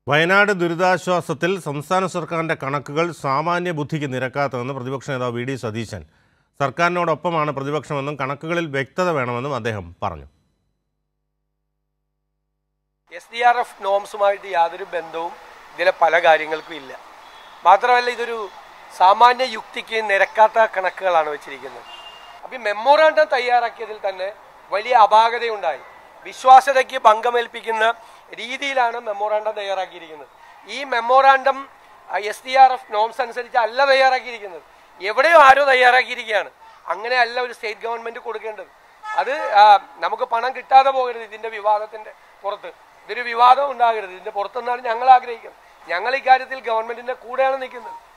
വയനാട് ദുരിതാശ്വാസത്തിൽ സംസ്ഥാന സർക്കാരിന്റെ കണക്കുകൾ സാമാന്യ ബുദ്ധിക്ക് നിരക്കാത്തതെന്ന് പ്രതിപക്ഷ നേതാവ് വി ഡി സതീശൻ സർക്കാരിനോടൊപ്പമാണ് പ്രതിപക്ഷമെന്നും കണക്കുകളിൽ വ്യക്തത വേണമെന്നും അദ്ദേഹം പറഞ്ഞു എസ് ഡി ആർ എഫ് നോംസുമായിട്ട് യാതൊരു ബന്ധവും ഇതിലെ പല കാര്യങ്ങൾക്കും ഇല്ല മാത്രമല്ല ഇതൊരു സാമാന്യ യുക്തിക്ക് നിരക്കാത്ത കണക്കുകളാണ് വെച്ചിരിക്കുന്നത് അപ്പം ഈ മെമ്മോറാണ്ടം തയ്യാറാക്കിയതിൽ തന്നെ വലിയ അപാകതയുണ്ടായി വിശ്വാസ്യതയ്ക്ക് ഭംഗമേൽപ്പിക്കുന്ന രീതിയിലാണ് മെമ്മോറാണ്ടം തയ്യാറാക്കിയിരിക്കുന്നത് ഈ memorandum S D R F norms അനുസരിച്ച് അല്ല തയ്യാറാക്കിയിരിക്കുന്നത് എവിടെയോ ആരോ തയ്യാറാക്കിയിരിക്കുകയാണ് അങ്ങനെയല്ല ഒരു സ്റ്റേറ്റ് ഗവൺമെന്റ് കൊടുക്കേണ്ടത് അത് ആ, നമുക്ക് പണം കിട്ടാതെ പോകരുത് ഇതിന്റെ വിവാദത്തിന്റെ പുറത്ത് ഇതൊരു വിവാദം ഉണ്ടാകരുത് ഇതിന്റെ പുറത്തെന്നാണ് ഞങ്ങൾ ആഗ്രഹിക്കുന്നത് ഞങ്ങൾ ഇക്കാര്യത്തിൽ ഗവൺമെന്റിന്റെ കൂടെയാണ് നിൽക്കുന്നത്